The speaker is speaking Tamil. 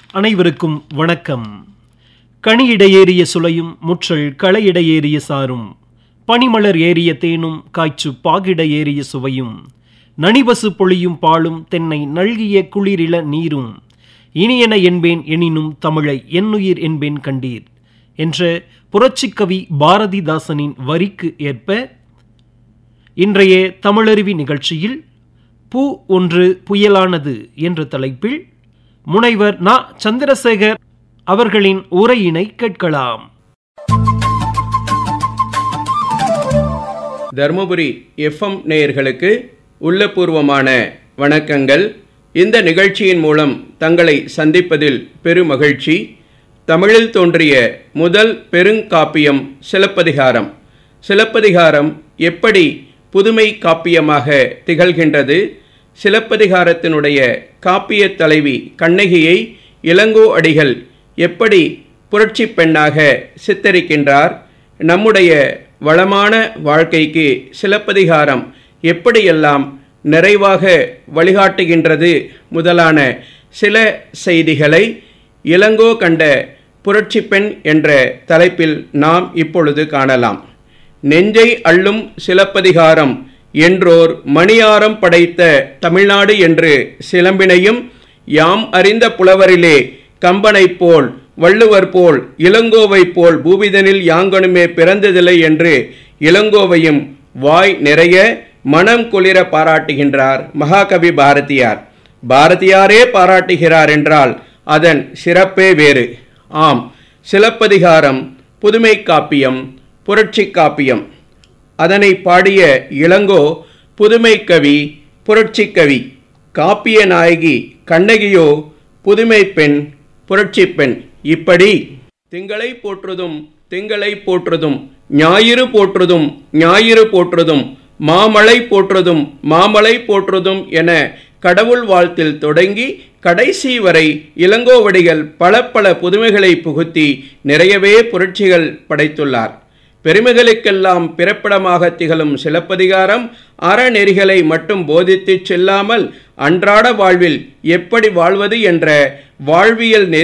அனைவருக்கும் வணக்கம் கனியிடையேறிய சுளையும் முற்றல் களையிடையேறிய சாரும் பனிமலர் ஏறிய தேனும் காய்ச்சு பாகிட ஏறிய சுவையும் நனிபசு பொழியும் பாலும் தென்னை நல்கிய குளிரில நீரும் இனியன என்பேன் எனினும் தமிழை என்னுயிர் என்பேன் கண்டீர் என்ற புரட்சிக்கவி பாரதிதாசனின் வரிக்கு ஏற்ப இன்றைய தமிழருவி நிகழ்ச்சியில் பூ ஒன்று புயலானது என்ற தலைப்பில் முனைவர் நா சந்திரசேகர் அவர்களின் உரையினை கேட்கலாம் தருமபுரி எஃப்எம் நேயர்களுக்கு உள்ளபூர்வமான வணக்கங்கள் இந்த நிகழ்ச்சியின் மூலம் தங்களை சந்திப்பதில் பெருமகிழ்ச்சி தமிழில் தோன்றிய முதல் பெருங்காப்பியம் சிலப்பதிகாரம் சிலப்பதிகாரம் எப்படி புதுமை காப்பியமாக திகழ்கின்றது சிலப்பதிகாரத்தினுடைய காப்பியத் தலைவி கண்ணகியை இளங்கோ அடிகள் எப்படி புரட்சி பெண்ணாக சித்தரிக்கின்றார் நம்முடைய வளமான வாழ்க்கைக்கு சிலப்பதிகாரம் எப்படியெல்லாம் நிறைவாக வழிகாட்டுகின்றது முதலான சில செய்திகளை இளங்கோ கண்ட புரட்சி பெண் என்ற தலைப்பில் நாம் இப்பொழுது காணலாம் நெஞ்சை அள்ளும் சிலப்பதிகாரம் என்றோர் மணியாரம் படைத்த தமிழ்நாடு என்று சிலம்பினையும் யாம் அறிந்த புலவரிலே கம்பனைப் போல் வள்ளுவர் போல் இளங்கோவைப் போல் பூபிதனில் யாங்கனுமே பிறந்ததில்லை என்று இளங்கோவையும் வாய் நிறைய மனம் குளிர பாராட்டுகின்றார் மகாகவி பாரதியார் பாரதியாரே பாராட்டுகிறார் என்றால் அதன் சிறப்பே வேறு ஆம் சிலப்பதிகாரம் புதுமை காப்பியம் புரட்சி காப்பியம் அதனை பாடிய இளங்கோ புதுமை கவி புரட்சி கவி காப்பிய நாயகி கண்ணகியோ புதுமை பெண் புரட்சி பெண் இப்படி திங்களை போற்றுதும் திங்களை போற்றுதும் ஞாயிறு போற்றுதும் ஞாயிறு போற்றுதும் மாமலை போற்றுதும் மாமலை போற்றுதும் என கடவுள் வாழ்த்தில் தொடங்கி கடைசி வரை இளங்கோவடிகள் பல பல புதுமைகளை புகுத்தி நிறையவே புரட்சிகள் படைத்துள்ளார் பெருமைகளுக்கெல்லாம் பிறப்பிடமாக திகழும் சிலப்பதிகாரம் அறநெறிகளை மட்டும் போதித்துச் செல்லாமல் அன்றாட வாழ்வில் எப்படி வாழ்வது என்ற வாழ்வியல் நெறி